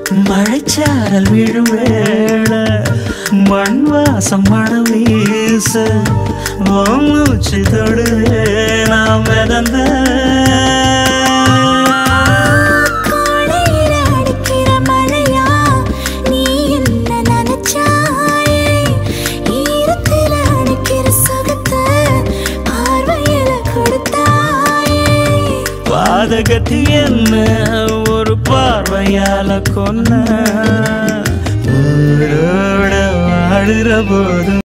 மழைச்சாரல் விழும் வேளை மண் வாசம் மனம் வீச உன் மூச்சு தொடுவே நாம் மிதந்த காலையில அடிக்கிற மழையா நீ என்ன நினைச்சாயே ஈரத்தில அடிக்கிற சுகத்தை பார்வையில கொடுத்தாயே பாதகத்தி என்ன ஒரு பார்வையால கொன்ன ஊரோட வாழுற போதும்